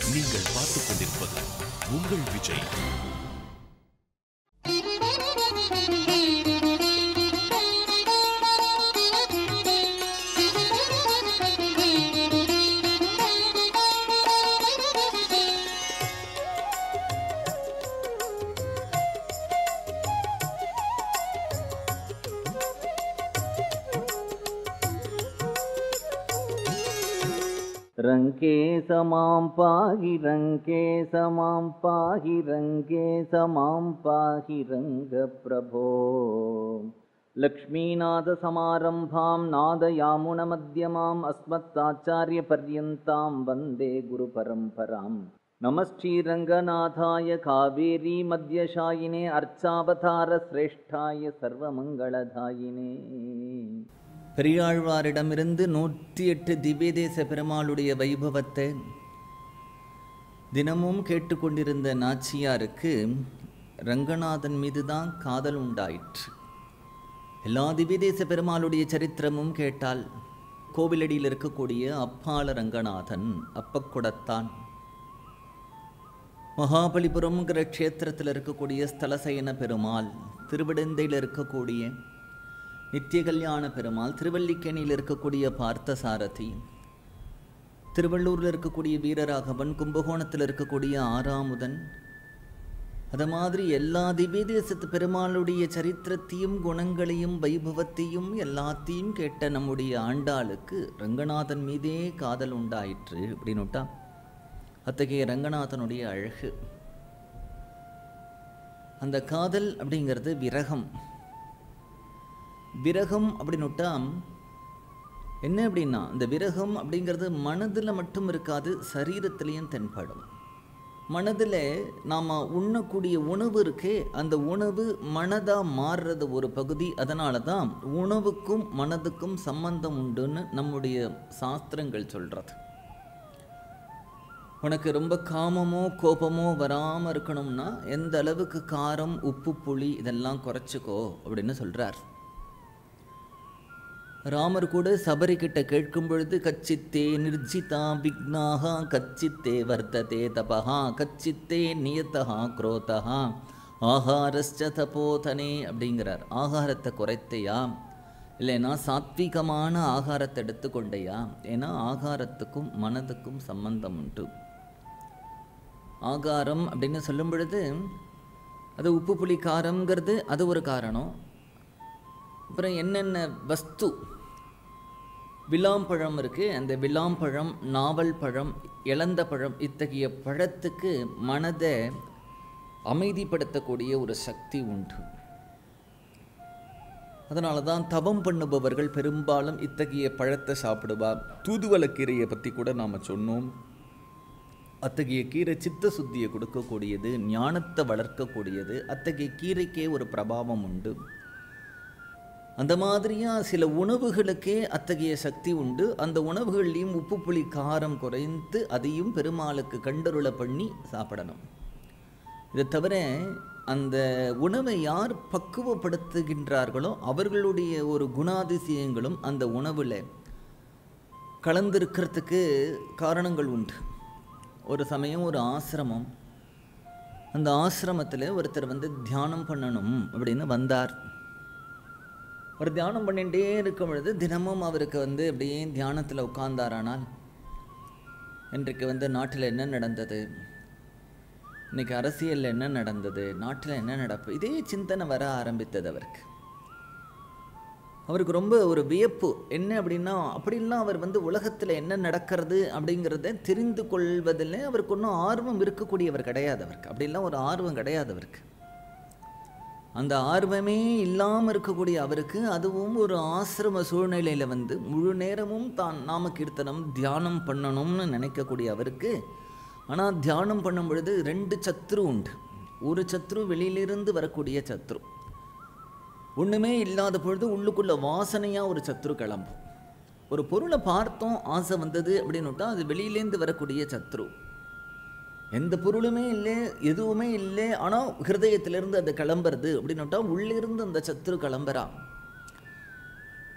நீங்கள் பார்த்துக் கொண்டிருப்பது உங்கள் விஜய் रङ्के समां पाहि रङ्के समां पाहि रङ्के समां पाहि रङ्गप्रभो लक्ष्मीनाथसमारम्भां नादयामुनमध्यमाम् अस्मत्ताचार्यपर्यन्तां वन्दे गुरुपरम्परां नमः श्रीरङ्गनाथाय कावेरी मध्यशायिने अर्चावतारश्रेष्ठाय सर्वमङ्गलदायिने பெரியாழ்வாரிடமிருந்து நூற்றி எட்டு திவ்யதேச பெருமாளுடைய வைபவத்தை தினமும் கேட்டுக்கொண்டிருந்த நாச்சியாருக்கு ரங்கநாதன் மீது தான் காதல் உண்டாயிற்று எல்லா திவ்யதேச பெருமாளுடைய சரித்திரமும் கேட்டால் கோவிலடியில் இருக்கக்கூடிய அப்பால ரங்கநாதன் அப்பக்குடத்தான் மகாபலிபுரம்ங்கிற க்ஷேத்திரத்தில் இருக்கக்கூடிய ஸ்தலசயன பெருமாள் திருவிடந்தையில் இருக்கக்கூடிய நித்திய கல்யாண பெருமாள் திருவல்லிக்கேணியில் இருக்கக்கூடிய பார்த்தசாரதி திருவள்ளூரில் இருக்கக்கூடிய வீரராகவன் கும்பகோணத்தில் இருக்கக்கூடிய ஆறாமுதன் அது மாதிரி எல்லா திவ்ய தேசத்து பெருமாளுடைய சரித்திரத்தையும் குணங்களையும் வைபவத்தையும் எல்லாத்தையும் கேட்ட நம்முடைய ஆண்டாளுக்கு ரங்கநாதன் மீதே காதல் உண்டாயிற்று அப்படின்னுட்டா அத்தகைய ரங்கநாதனுடைய அழகு அந்த காதல் அப்படிங்கிறது விரகம் விரகம் அப்படின்னுட்டா என்ன அப்படின்னா இந்த விரகம் அப்படிங்கிறது மனதில் மட்டும் இருக்காது சரீரத்திலையும் தென்படும் மனதில் நாம் உண்ணக்கூடிய உணவு இருக்கே அந்த உணவு மனதாக மாறுறது ஒரு பகுதி அதனால தான் உணவுக்கும் மனதுக்கும் சம்பந்தம் உண்டுன்னு நம்முடைய சாஸ்திரங்கள் சொல்கிறது உனக்கு ரொம்ப காமமோ கோபமோ வராமல் இருக்கணும்னா எந்த அளவுக்கு காரம் உப்பு புளி இதெல்லாம் குறைச்சிக்கோ அப்படின்னு சொல்கிறார் ராமர் கூட சபரி கிட்ட கேட்கும் பொழுது கச்சித்தே நிர்ஜிதா விக்னாகா கச்சித்தே வர்த்ததே தபஹா கச்சித்தே நியத்தஹா குரோதஹா ஆகாரஸ்ச தபோதனே அப்படிங்கிறார் ஆகாரத்தை குறைத்தையா இல்லைன்னா சாத்விகமான ஆகாரத்தை எடுத்துக்கொண்டையா ஏன்னா ஆகாரத்துக்கும் மனதுக்கும் சம்பந்தம் உண்டு ஆகாரம் அப்படின்னு சொல்லும் பொழுது அது உப்பு புளி காரம்ங்கிறது அது ஒரு காரணம் அப்புறம் என்னென்ன வஸ்து விளாம்பழம் இருக்குது அந்த விளாம்பழம் நாவல் பழம் இளந்த பழம் இத்தகைய பழத்துக்கு மனதை அமைதிப்படுத்தக்கூடிய ஒரு சக்தி உண்டு அதனால தான் தவம் பண்ணுபவர்கள் பெரும்பாலும் இத்தகைய பழத்தை சாப்பிடுவார் தூதுவளக்கீரையை பற்றி கூட நாம் சொன்னோம் அத்தகைய கீரை சித்த சுத்தியை கொடுக்கக்கூடியது ஞானத்தை வளர்க்கக்கூடியது அத்தகைய கீரைக்கே ஒரு பிரபாவம் உண்டு அந்த மாதிரியாக சில உணவுகளுக்கே அத்தகைய சக்தி உண்டு அந்த உணவுகள்லையும் உப்பு புளி காரம் குறைந்து அதையும் பெருமாளுக்கு கண்டருளை பண்ணி சாப்பிடணும் இதை தவிர அந்த உணவை யார் பக்குவப்படுத்துகின்றார்களோ அவர்களுடைய ஒரு குணாதிசயங்களும் அந்த உணவில் கலந்திருக்கிறதுக்கு காரணங்கள் உண்டு ஒரு சமயம் ஒரு ஆசிரமம் அந்த ஆசிரமத்தில் ஒருத்தர் வந்து தியானம் பண்ணணும் அப்படின்னு வந்தார் ஒரு தியானம் பண்ணிகிட்டே இருக்கும் பொழுது தினமும் அவருக்கு வந்து அப்படியே தியானத்தில் உட்கார்ந்தாரானால் இன்றைக்கு வந்து நாட்டில் என்ன நடந்தது இன்னைக்கு அரசியலில் என்ன நடந்தது நாட்டில் என்ன நடப்பு இதே சிந்தனை வர ஆரம்பித்தது அவருக்கு அவருக்கு ரொம்ப ஒரு வியப்பு என்ன அப்படின்னா அப்படிலாம் அவர் வந்து உலகத்தில் என்ன நடக்கிறது அப்படிங்கிறத தெரிந்து கொள்வதில் அவருக்கு ஒன்றும் ஆர்வம் இருக்கக்கூடியவர் கிடையாது அவருக்கு அப்படிலாம் ஒரு ஆர்வம் கிடையாது அவருக்கு அந்த ஆர்வமே இல்லாமல் இருக்கக்கூடிய அவருக்கு அதுவும் ஒரு ஆசிரம சூழ்நிலையில் வந்து முழு நேரமும் தான் நாம கீர்த்தனம் தியானம் பண்ணணும்னு நினைக்கக்கூடிய அவருக்கு ஆனால் தியானம் பண்ணும் பொழுது ரெண்டு சத்ரு உண்டு ஒரு சத்ரு வெளியிலிருந்து வரக்கூடிய சத்ரு ஒன்றுமே இல்லாத பொழுது உள்ளுக்குள்ள வாசனையாக ஒரு சத்ரு கிளம்பும் ஒரு பொருளை பார்த்தோம் ஆசை வந்தது அப்படின்னுட்டா அது வெளியிலேருந்து வரக்கூடிய சத்ரு எந்த பொருளுமே இல்லை எதுவுமே இல்லை ஆனால் ஹிருதயத்திலிருந்து அது கிளம்புறது அப்படின்னுட்டா உள்ளிருந்து அந்த சத்ரு கிளம்புறா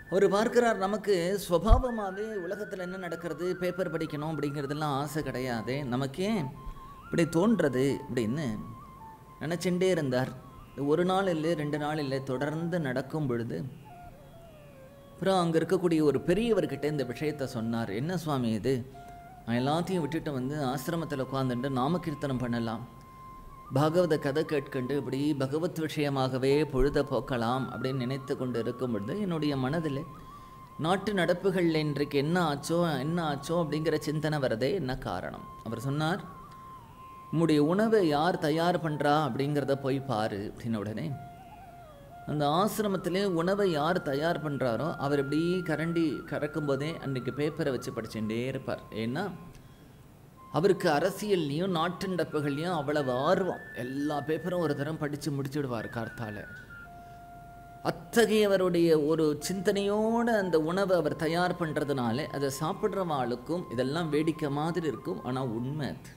அவர் பார்க்கிறார் நமக்கு ஸ்வபாவமாகவே உலகத்தில் என்ன நடக்கிறது பேப்பர் படிக்கணும் அப்படிங்கிறதெல்லாம் ஆசை கிடையாது நமக்கே இப்படி தோன்றது அப்படின்னு நினச்சிண்டே இருந்தார் ஒரு நாள் இல்லை ரெண்டு நாள் இல்லை தொடர்ந்து நடக்கும் பொழுது அப்புறம் அங்கே இருக்கக்கூடிய ஒரு பெரியவர்கிட்ட இந்த விஷயத்த சொன்னார் என்ன சுவாமி இது நான் எல்லாத்தையும் விட்டுட்டு வந்து ஆசிரமத்தில் உட்காந்துட்டு நாமகீர்த்தனம் பண்ணலாம் பாகவத கதை கேட்கண்டு இப்படி பகவத் விஷயமாகவே பொழுத போக்கலாம் அப்படின்னு நினைத்து கொண்டு இருக்கும் பொழுது என்னுடைய மனதில் நாட்டு நடப்புகளில் இன்றைக்கு என்ன ஆச்சோ என்ன ஆச்சோ அப்படிங்கிற சிந்தனை வரதே என்ன காரணம் அவர் சொன்னார் உம்முடைய உணவை யார் தயார் பண்ணுறா அப்படிங்கிறத போய் பாரு அப்படின்ன உடனே அந்த ஆசிரமத்திலே உணவை யார் தயார் பண்ணுறாரோ அவர் இப்படி கரண்டி கறக்கும் போதே அன்றைக்கு பேப்பரை வச்சு படிச்சுட்டே இருப்பார் ஏன்னா அவருக்கு அரசியல்லையும் நாட்டு நடப்புகள்லையும் அவ்வளவு ஆர்வம் எல்லா பேப்பரும் ஒரு தரம் படித்து முடிச்சுடுவார் கார்த்தால அத்தகையவருடைய ஒரு சிந்தனையோடு அந்த உணவை அவர் தயார் பண்ணுறதுனால அதை சாப்பிட்றவாளுக்கும் இதெல்லாம் வேடிக்கை மாதிரி இருக்கும் ஆனால் உண்மை அது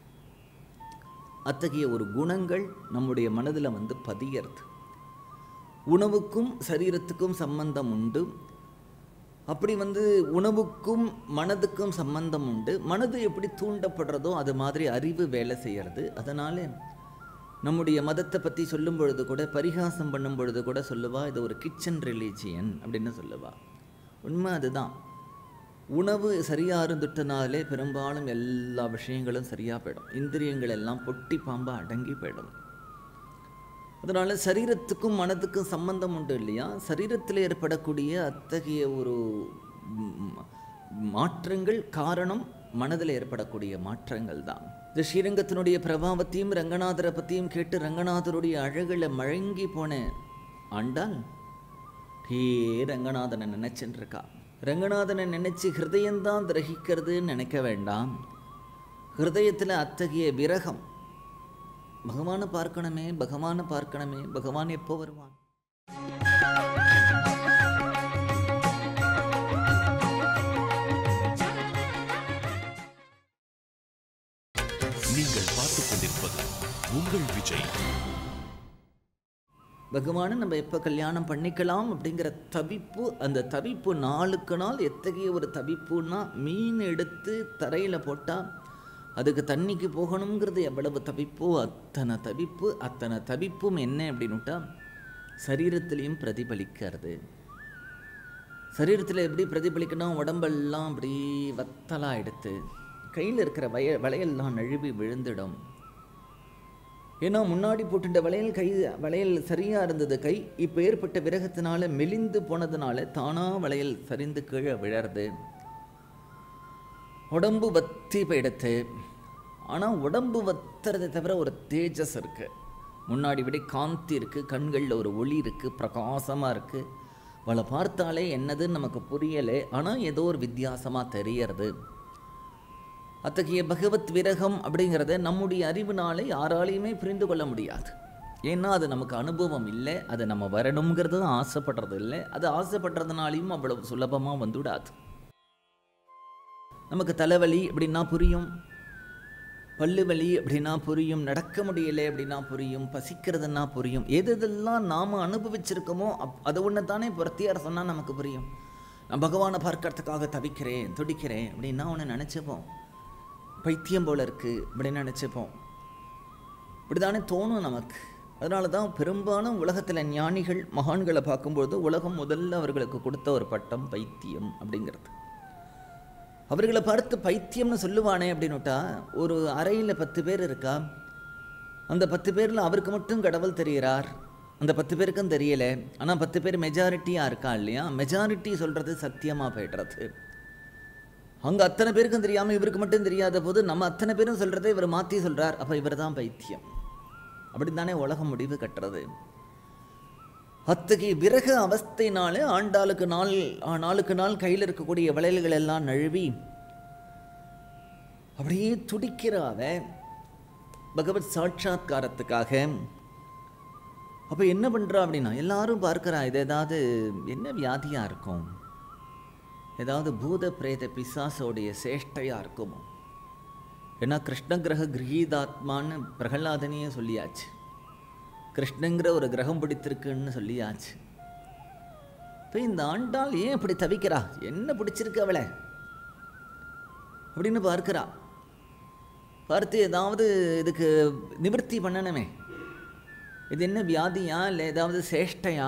அத்தகைய ஒரு குணங்கள் நம்முடைய மனதில் வந்து பதியறது உணவுக்கும் சரீரத்துக்கும் சம்பந்தம் உண்டு அப்படி வந்து உணவுக்கும் மனதுக்கும் சம்பந்தம் உண்டு மனது எப்படி தூண்டப்படுறதோ அது மாதிரி அறிவு வேலை செய்யறது அதனால நம்முடைய மதத்தை பற்றி சொல்லும் பொழுது கூட பரிகாசம் பண்ணும் பொழுது கூட சொல்லுவா இது ஒரு கிச்சன் ரிலீஜியன் அப்படின்னு சொல்லுவா உண்மை அதுதான் உணவு சரியாக இருந்துட்டனாலே பெரும்பாலும் எல்லா விஷயங்களும் சரியாக போயிடும் இந்திரியங்கள் எல்லாம் பொட்டி பாம்பா அடங்கி போயிடும் அதனால் சரீரத்துக்கும் மனதுக்கும் சம்பந்தம் உண்டு இல்லையா சரீரத்தில் ஏற்படக்கூடிய அத்தகைய ஒரு ம், மாற்றங்கள் காரணம் மனதில் ஏற்படக்கூடிய மாற்றங்கள் தான் இந்த ஸ்ரீரங்கத்தினுடைய பிரபாவத்தையும் ரங்கநாதரை பற்றியும் கேட்டு ரங்கநாதருடைய அழகில் மழங்கி போன ஆண்டாள் ஹே ரங்கநாதனை நினைச்சுட்டு இருக்கா ரங்கநாதனை நினைச்சு ஹிருதயம்தான் கிரகிக்கிறதுன்னு நினைக்க வேண்டாம் ஹிருதயத்தில் அத்தகைய விரகம் பகவானை பார்க்கணுமே பகவானை பார்க்கணுமே பகவான் எப்போ வருவான் நீங்கள் பார்த்துக் கொண்டிருப்பது உங்கள் விஜய் பகவானை நம்ம எப்போ கல்யாணம் பண்ணிக்கலாம் அப்படிங்கிற தவிப்பு அந்த தவிப்பு நாளுக்கு நாள் எத்தகைய ஒரு தவிப்புன்னா மீன் எடுத்து தரையில் போட்டால் அதுக்கு தண்ணிக்கு போகணுங்கிறது எவ்வளவு தவிப்போ அத்தனை தவிப்பு அத்தனை தவிப்பும் என்ன அப்படின்னுட்டா சரீரத்திலையும் பிரதிபலிக்கிறது சரீரத்தில் எப்படி பிரதிபலிக்கணும் உடம்பெல்லாம் அப்படி வத்தலாக எடுத்து கையில் இருக்கிற வய வளையல்லாம் நழுவி விழுந்துடும் ஏன்னா முன்னாடி போட்டுட்ட வளையல் கை வளையல் சரியாக இருந்தது கை இப்போ ஏற்பட்ட விரகத்தினால மெலிந்து போனதுனால தானா வளையல் சரிந்து கீழே விழறது உடம்பு வத்தி போயிடுத்து ஆனால் உடம்பு வத்துறதை தவிர ஒரு தேஜஸ் இருக்கு முன்னாடி விட காந்தி இருக்கு கண்களில் ஒரு ஒளி இருக்கு பிரகாசமாக இருக்கு அவளை பார்த்தாலே என்னதுன்னு நமக்கு புரியலை ஆனால் ஏதோ ஒரு வித்தியாசமாக தெரியறது அத்தகைய பகவத் விரகம் அப்படிங்கிறத நம்முடைய அறிவினாலே யாராலையுமே புரிந்து கொள்ள முடியாது ஏன்னா அது நமக்கு அனுபவம் இல்லை அது நம்ம வரணுங்கிறது தான் ஆசைப்படுறது இல்லை அது ஆசைப்படுறதுனாலையும் அவ்வளவு சுலபமாக வந்துவிடாது நமக்கு தலைவலி அப்படின்னா புரியும் பல்லு வலி அப்படின்னா புரியும் நடக்க முடியலை அப்படின்னா புரியும் பசிக்கிறதுன்னா புரியும் எது எதெல்லாம் நாம் அனுபவிச்சிருக்கோமோ அப் அதை ஒன்று தானே பிரத்தியார் சொன்னால் நமக்கு புரியும் நான் பகவானை பார்க்கறதுக்காக தவிக்கிறேன் துடிக்கிறேன் அப்படின்னா ஒன்று நினச்சிப்போம் பைத்தியம் போல இருக்குது அப்படின்னு நினச்சிப்போம் இப்படிதானே தோணும் நமக்கு அதனால தான் பெரும்பாலும் உலகத்தில் ஞானிகள் மகான்களை பார்க்கும்பொழுது உலகம் முதல்ல அவர்களுக்கு கொடுத்த ஒரு பட்டம் பைத்தியம் அப்படிங்கிறது அவர்களை பார்த்து பைத்தியம்னு சொல்லுவானே அப்படின்னுட்டா ஒரு அறையில் பத்து பேர் இருக்கா அந்த பத்து பேரில் அவருக்கு மட்டும் கடவுள் தெரிகிறார் அந்த பத்து பேருக்கும் தெரியல ஆனால் பத்து பேர் மெஜாரிட்டியாக இருக்கா இல்லையா மெஜாரிட்டி சொல்கிறது சத்தியமாக போய்டுறது அங்கே அத்தனை பேருக்கும் தெரியாமல் இவருக்கு மட்டும் தெரியாத போது நம்ம அத்தனை பேரும் சொல்கிறத இவர் மாற்றி சொல்கிறார் அப்போ இவர் தான் பைத்தியம் அப்படி தானே உலகம் முடிவு கட்டுறது அத்தகைய விரக அவஸ்தைனாலே ஆண்டாளுக்கு நாள் ஆ, நாளுக்கு நாள் கையில் இருக்கக்கூடிய வளையல்கள் எல்லாம் நழுவி அப்படியே துடிக்கிறாவ பகவத் சாட்சாத்காரத்துக்காக அப்போ என்ன பண்ணுறா அப்படின்னா எல்லாரும் பார்க்குறா இது ஏதாவது என்ன வியாதியாக இருக்கும் ஏதாவது பூத பிரேத பிசாசோடைய சேஷ்டையாக இருக்குமோ ஏன்னா கிருஷ்ண கிரக கிரகீதாத்மான்னு பிரகலாதனையே சொல்லியாச்சு கிருஷ்ணங்கிற ஒரு கிரகம் பிடித்திருக்குன்னு சொல்லியாச்சு இப்போ இந்த ஆண்டாள் ஏன் இப்படி தவிக்கிறா என்ன பிடிச்சிருக்கு அவளை அப்படின்னு பார்க்கிறா பார்த்து ஏதாவது இதுக்கு நிவர்த்தி பண்ணணுமே இது என்ன வியாதியா இல்லை ஏதாவது சேஷ்டையா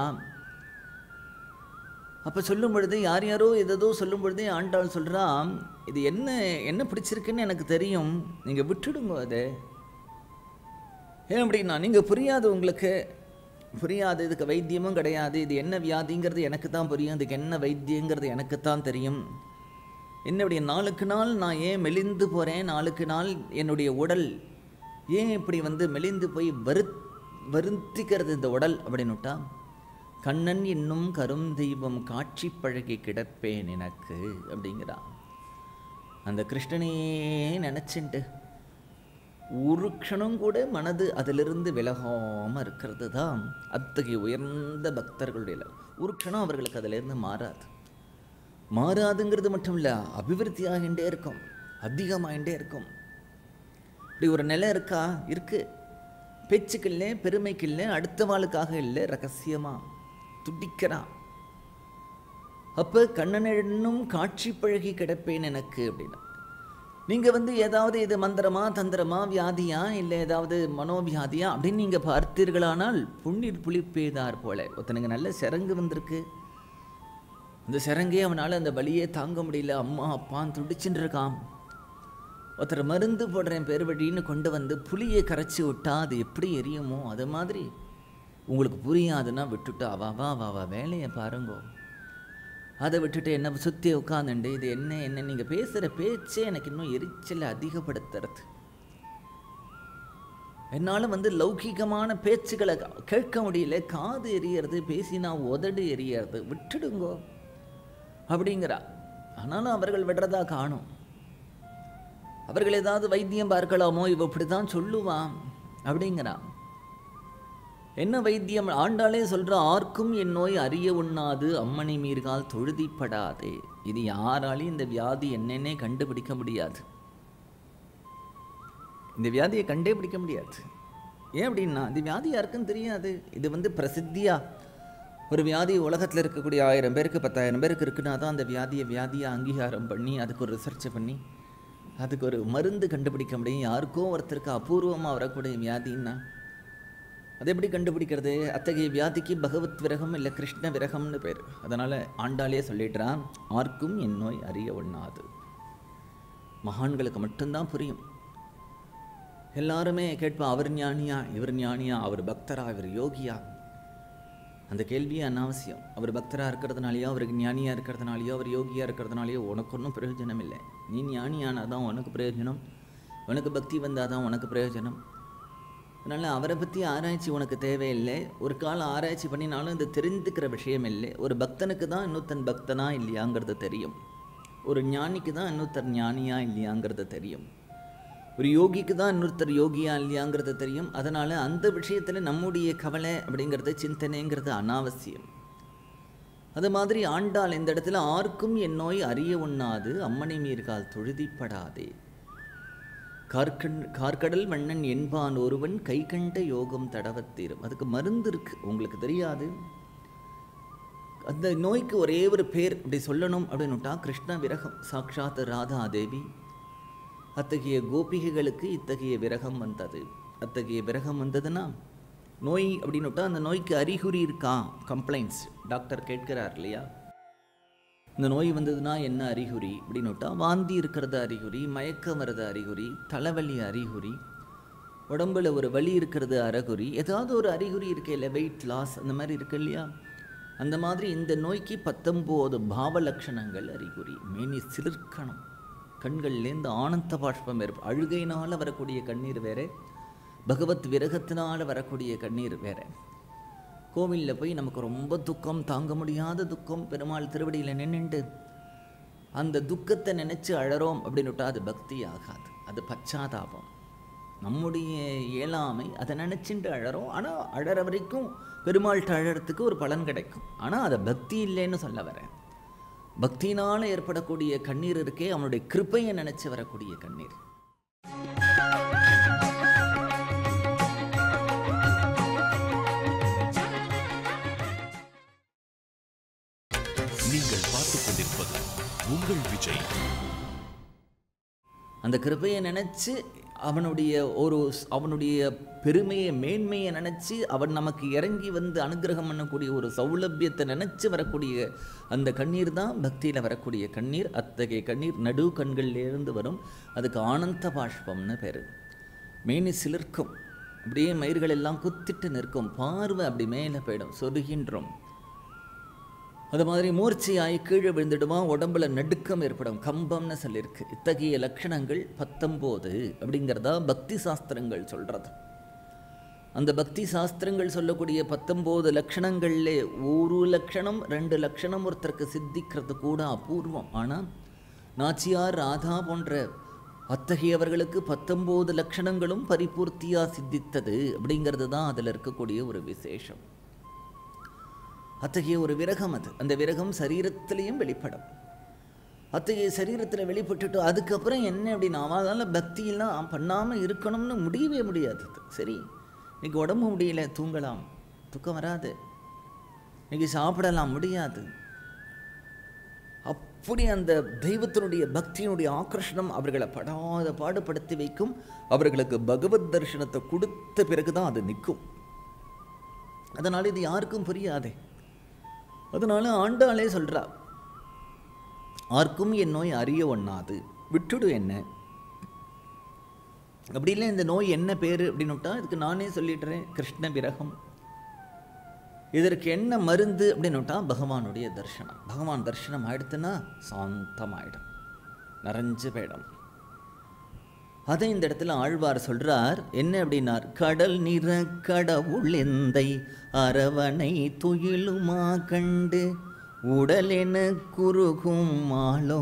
அப்போ சொல்லும் பொழுது யார் யாரோ எதோ சொல்லும் பொழுதே ஆண்டாள் சொல்கிறா இது என்ன என்ன பிடிச்சிருக்குன்னு எனக்கு தெரியும் நீங்கள் விட்டுடுங்க அதை ஏன் அப்படின்னா நீங்கள் புரியாது உங்களுக்கு புரியாது இதுக்கு வைத்தியமும் கிடையாது இது என்ன வியாதிங்கிறது எனக்கு தான் புரியும் இதுக்கு என்ன வைத்தியங்கிறது எனக்கு தான் தெரியும் என்னுடைய நாளுக்கு நாள் நான் ஏன் மெலிந்து போகிறேன் நாளுக்கு நாள் என்னுடைய உடல் ஏன் இப்படி வந்து மெலிந்து போய் வரு வருத்திக்கிறது இந்த உடல் அப்படின்னுட்டா கண்ணன் என்னும் கரும் தெய்வம் காட்சி பழகி கிடப்பேன் எனக்கு அப்படிங்கிறா அந்த கிருஷ்ணனையே நினச்சிண்டு ஒரு க்ஷணம் கூட மனது அதிலிருந்து விலகாமல் இருக்கிறது தான் அத்தகைய உயர்ந்த பக்தர்களுடைய ல- ஒரு க்ஷணம் அவர்களுக்கு அதிலிருந்து மாறாது மாறாதுங்கிறது மட்டும் இல்லை அபிவிருத்தி ஆகின்றே இருக்கும் அதிகமாகின்றே இருக்கும் இப்படி ஒரு நிலை இருக்கா இருக்கு பேச்சுக்கு இல்லை பெருமைக்கு இல்லை அடுத்த வாளுக்காக இல்லை ரகசியமா துடிக்கிறான் அப்போ கண்ணனின்னும் காட்சி பழகி கிடப்பேன் எனக்கு அப்படின்னா நீங்கள் வந்து ஏதாவது இது மந்திரமா தந்திரமா வியாதியா இல்லை ஏதாவது மனோவியாதியா அப்படின்னு நீங்கள் பார்த்தீர்களானால் புண்ணீர் புளிப்பேதார் போல ஒருத்தனுக்கு நல்ல சிரங்கு வந்திருக்கு அந்த சிரங்கே அவனால் அந்த வலியே தாங்க முடியல அம்மா அப்பான்னு துடிச்சுட்டு இருக்கான் ஒருத்தர் மருந்து போடுறேன் பெருவழின்னு கொண்டு வந்து புளியை கரைச்சி விட்டா அது எப்படி எரியுமோ அது மாதிரி உங்களுக்கு புரியாதுன்னா விட்டுட்டு அவா வா வா வா வேலையை பாருங்கோ அதை விட்டுட்டு என்ன சுற்றி உட்காந்துண்டு இது என்ன என்ன நீங்கள் பேசுகிற பேச்சே எனக்கு இன்னும் எரிச்சலை அதிகப்படுத்துறது என்னால் வந்து லௌகிகமான பேச்சுக்களை கேட்க முடியல காது எரியறது பேசினா உதடு எரியறது விட்டுடுங்கோ அப்படிங்கிறா ஆனாலும் அவர்கள் விடுறதா காணும் அவர்கள் ஏதாவது வைத்தியம் பார்க்கலாமோ இவ இப்படி தான் சொல்லுவான் அப்படிங்கிறான் என்ன வைத்தியம் ஆண்டாளே சொல்ற ஆர்க்கும் என் நோய் அறிய உண்ணாது அம்மணி மீர்கால் தொழுதிப்படாதே இது யாராலையும் இந்த வியாதி என்னன்னே கண்டுபிடிக்க முடியாது இந்த வியாதியை கண்டே பிடிக்க முடியாது ஏன் அப்படின்னா இந்த வியாதி யாருக்கும் தெரியாது இது வந்து பிரசித்தியா ஒரு வியாதி உலகத்தில் இருக்கக்கூடிய ஆயிரம் பேருக்கு பத்தாயிரம் பேருக்கு இருக்குன்னா தான் அந்த வியாதியை வியாதியை அங்கீகாரம் பண்ணி அதுக்கு ஒரு ரிசர்ச் பண்ணி அதுக்கு ஒரு மருந்து கண்டுபிடிக்க முடியும் யாருக்கோ ஒருத்தருக்கு அபூர்வமாக வரக்கூடிய வியாதின்னா அது எப்படி கண்டுபிடிக்கிறது அத்தகைய வியாதிக்கு பகவத் விரகம் இல்லை கிருஷ்ண விரகம்னு பேர் அதனால் ஆண்டாளே சொல்லிடுறான் ஆர்க்கும் என் நோய் அறிய ஒண்ணாது மகான்களுக்கு மட்டும்தான் புரியும் எல்லாருமே கேட்பா அவர் ஞானியா இவர் ஞானியா அவர் பக்தரா இவர் யோகியா அந்த கேள்வியே அனாவசியம் அவர் பக்தராக இருக்கிறதுனாலையோ அவருக்கு ஞானியாக இருக்கிறதுனாலையோ அவர் யோகியாக இருக்கிறதுனாலையோ உனக்கு ஒன்றும் பிரயோஜனம் இல்லை நீ ஞானியானால் தான் உனக்கு பிரயோஜனம் உனக்கு பக்தி வந்தால் தான் உனக்கு பிரயோஜனம் அதனால் அவரை பற்றி ஆராய்ச்சி உனக்கு தேவையில்லை ஒரு காலம் ஆராய்ச்சி பண்ணினாலும் இது தெரிந்துக்கிற விஷயம் இல்லை ஒரு பக்தனுக்கு தான் இன்னொருத்தன் பக்தனா இல்லையாங்கிறது தெரியும் ஒரு ஞானிக்கு தான் இன்னொருத்தர் ஞானியா இல்லையாங்கிறது தெரியும் ஒரு யோகிக்கு தான் இன்னொருத்தர் யோகியா இல்லையாங்கிறது தெரியும் அதனால் அந்த விஷயத்தில் நம்முடைய கவலை அப்படிங்கிறது சிந்தனைங்கிறது அனாவசியம் அது மாதிரி ஆண்டாள் இந்த இடத்துல ஆர்க்கும் என் நோய் அறிய உண்ணாது அம்மனை மீர்கால் தொழுதிப்படாதே கார்கண் கார்கடல் வண்ணன் என்பான் ஒருவன் கை கண்ட யோகம் தடவத்தீரும் அதுக்கு மருந்து இருக்கு உங்களுக்கு தெரியாது அந்த நோய்க்கு ஒரே ஒரு பேர் இப்படி சொல்லணும் அப்படின்னுட்டா கிருஷ்ண விரகம் சாக்ஷாத் ராதா தேவி அத்தகைய கோபிகைகளுக்கு இத்தகைய விரகம் வந்தது அத்தகைய விரகம் வந்ததுன்னா நோய் அப்படின்னுட்டா அந்த நோய்க்கு அறிகுறி இருக்கா கம்ப்ளைண்ட்ஸ் டாக்டர் கேட்கிறார் இல்லையா இந்த நோய் வந்ததுன்னா என்ன அறிகுறி அப்படின்னுட்டா வாந்தி இருக்கிறது அறிகுறி மயக்கம் வர்றது அறிகுறி தலைவலி அறிகுறி உடம்புல ஒரு வலி இருக்கிறது அறிகுறி ஏதாவது ஒரு அறிகுறி இருக்கே இல்லை வெயிட் லாஸ் அந்த மாதிரி இருக்கு இல்லையா அந்த மாதிரி இந்த நோய்க்கு பத்தொம்போது பாவ லட்சணங்கள் அறிகுறி மேனி சிலிர்க்கணும் கண்கள்லேருந்து ஆனந்த பாஷ்பம் ஏற்ப அழுகையினால் வரக்கூடிய கண்ணீர் வேற பகவத் விரகத்தினால் வரக்கூடிய கண்ணீர் வேற கோவிலில் போய் நமக்கு ரொம்ப துக்கம் தாங்க முடியாத துக்கம் பெருமாள் திருவடியில் நின்னுண்டு அந்த துக்கத்தை நினச்சி அழறோம் அப்படின்னுட்டா அது பக்தி ஆகாது அது பச்சாதாபம் நம்முடைய இயலாமை அதை நினச்சிட்டு அழறோம் ஆனால் அழற வரைக்கும் பெருமாள்கிட்ட அழறதுக்கு ஒரு பலன் கிடைக்கும் ஆனால் அதை பக்தி இல்லைன்னு சொல்ல வரேன் பக்தியினால் ஏற்படக்கூடிய கண்ணீர் இருக்கே அவனுடைய கிருப்பையை நினச்சி வரக்கூடிய கண்ணீர் உங்கள் விஜய் அந்த கிருபையை நினச்சி அவனுடைய ஒரு ஸ்- அவனுடைய பெருமையை மேன்மையை நினச்சி அவன் நமக்கு இறங்கி வந்து அனுக்கிரகம் பண்ணக்கூடிய ஒரு சௌலபியத்தை நினச்சி வரக்கூடிய அந்த கண்ணீர் தான் பக்தியில் வரக்கூடிய கண்ணீர் அத்தகைய கண்ணீர் நடு கண்கள்லேருந்து வரும் அதுக்கு ஆனந்த பாஷ்பம்னு பேர் மேனி சிலிர்க்கும் அப்படியே மயிர்கள் எல்லாம் குத்திட்டு நிற்கும் பார்வை அப்படி மேலே போயிடும் சொருகின்றோம் அது மாதிரி மூர்ச்சையாய் கீழே விழுந்துடுவான் உடம்புல நடுக்கம் ஏற்படும் கம்பம்னு சொல்லியிருக்கு இத்தகைய லட்சணங்கள் பத்தொம்போது அப்படிங்கிறதா பக்தி சாஸ்திரங்கள் சொல்கிறது அந்த பக்தி சாஸ்திரங்கள் சொல்லக்கூடிய பத்தொம்போது லட்சணங்கள்லே ஒரு லட்சணம் ரெண்டு லட்சணம் ஒருத்தருக்கு சித்திக்கிறது கூட அபூர்வம் ஆனால் நாச்சியார் ராதா போன்ற அத்தகையவர்களுக்கு பத்தொம்போது லட்சணங்களும் பரிபூர்த்தியாக சித்தித்தது அப்படிங்கிறது தான் அதில் இருக்கக்கூடிய ஒரு விசேஷம் அத்தகைய ஒரு விரகம் அது அந்த விரகம் சரீரத்திலையும் வெளிப்படும் அத்தகைய சரீரத்தில் வெளிப்பட்டுட்டு அதுக்கப்புறம் என்ன அப்படின்னா அவனால் பக்தியெல்லாம் பண்ணாமல் இருக்கணும்னு முடியவே முடியாது அது. சரி இன்னைக்கு உடம்பு முடியல தூங்கலாம் தூக்கம் வராது இன்னைக்கு சாப்பிடலாம் முடியாது அப்படி அந்த தெய்வத்தினுடைய பக்தியினுடைய ஆக்கர்ஷணம் அவர்களை படாத பாடுபடுத்தி வைக்கும் அவர்களுக்கு பகவத் தரிசனத்தை கொடுத்த பிறகு தான் அது நிற்கும் அதனால் இது யாருக்கும் புரியாதே அதனால ஆண்டாளே சொல்றா ஆர்க்கும் என் நோய் அறிய ஒண்ணாது விட்டுடு என்ன அப்படி இல்லை இந்த நோய் என்ன பேர் அப்படின்னு விட்டா இதுக்கு நானே சொல்லிடுறேன் கிருஷ்ண விரகம் இதற்கு என்ன மருந்து அப்படின்னு விட்டா பகவானுடைய தர்ஷனம் பகவான் தர்ஷனம் ஆயிடுத்துன்னா சாந்தமாயிடும் நிறைஞ்சு போயிடும் அதை இந்த இடத்துல ஆழ்வார் சொல்றார் என்ன அப்படின்னார் கடல் நிற கடவுள் எந்தை அரவணை துயிலுமா கண்டு உடலென குறுகும் மாலோ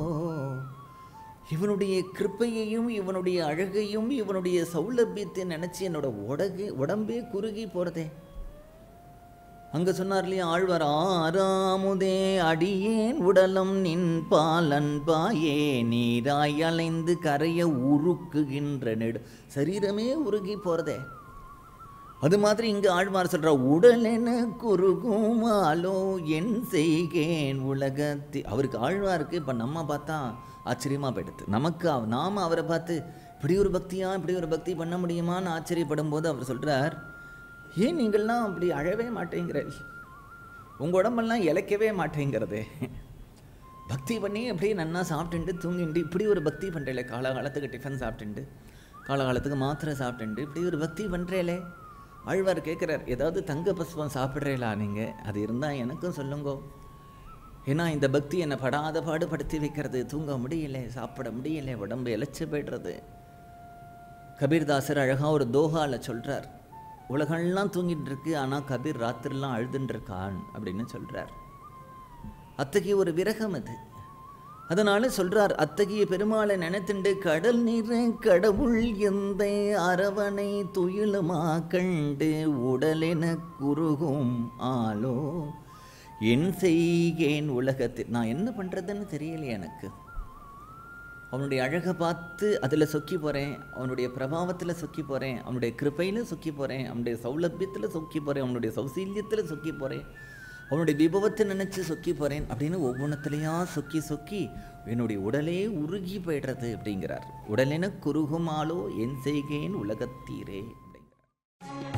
இவனுடைய கிருப்பையையும் இவனுடைய அழகையும் இவனுடைய சௌலபியத்தை நினைச்சு என்னோட உடகு உடம்பே குறுகி போறதே அங்க சொன்னார் இல்லையா ஆழ்வார் ஆறாமுதே அடியேன் உடலம் நின் பால் அன்பாயே நீராய் அலைந்து கரைய உருக்குகின்ற நெடு சரீரமே உருகி போறதே அது மாதிரி இங்க ஆழ்வார் சொல்ற உடலென குறுகுமாலோ என் செய்கேன் உலகத்தி அவருக்கு ஆழ்வாருக்கு இப்ப நம்ம பார்த்தா ஆச்சரியமா போயிடுது நமக்கு அவ- நாம அவரை பார்த்து இப்படி ஒரு பக்தியா இப்படி ஒரு பக்தி பண்ண முடியுமான்னு ஆச்சரியப்படும் போது அவர் சொல்றார் ஏன் நீங்கள்லாம் அப்படி அழவே மாட்டேங்கிறீர்கள் உங்கள் உடம்பெல்லாம் இழைக்கவே மாட்டேங்கிறதே பக்தி பண்ணி அப்படியே நன்னா சாப்பிட்டுண்டு தூங்கிண்டு இப்படி ஒரு பக்தி பண்ணுறேலே காலகாலத்துக்கு டிஃபன் சாப்பிட்டுண்டு காலகாலத்துக்கு மாத்திரை சாப்பிட்டுண்டு இப்படி ஒரு பக்தி பண்ணுறேலே ஆழ்வார் கேட்குறார் ஏதாவது தங்க பஸ்வம் சாப்பிட்றேலா நீங்கள் அது இருந்தால் எனக்கும் சொல்லுங்கோ ஏன்னா இந்த பக்தி என்னை படாத பாடுபடுத்தி வைக்கிறது தூங்க முடியல சாப்பிட முடியல உடம்பு இழைச்சி போய்டுறது கபீர்தாசர் அழகா ஒரு தோஹால சொல்றார் உலகெல்லாம் தூங்கிட்டு இருக்கு ஆனா கபீர் ராத்திரிலாம் அழுதுன்னு இருக்கான் அப்படின்னு சொல்றார் அத்தகைய ஒரு விரகம் அது அதனால சொல்றார் அத்தகைய பெருமாளை நினைத்துண்டு கடல் நீர கடவுள் எந்த அரவணை துயிலுமா கண்டு உடலென குறுகும் ஆலோ என் செய்கேன் உலகத்தில் நான் என்ன பண்றதுன்னு தெரியல எனக்கு அவனுடைய அழகை பார்த்து அதில் சொக்கி போகிறேன் அவனுடைய பிரபாவத்தில் சொக்கி போகிறேன் அவனுடைய கிருபையில் சொக்கி போகிறேன் அவனுடைய சௌலபியத்தில் சொக்கி போகிறேன் அவனுடைய சௌசீல்யத்தில் சொக்கி போகிறேன் அவனுடைய விபவத்தை நினச்சி சொக்கி போகிறேன் அப்படின்னு ஒவ்வொன்றத்துலையா சொக்கி சொக்கி என்னுடைய உடலே உருகி போயிடுறது அப்படிங்கிறார் உடலென குறுகுமாலோ என் செய்கேன் உலகத்தீரே அப்படிங்கிறார்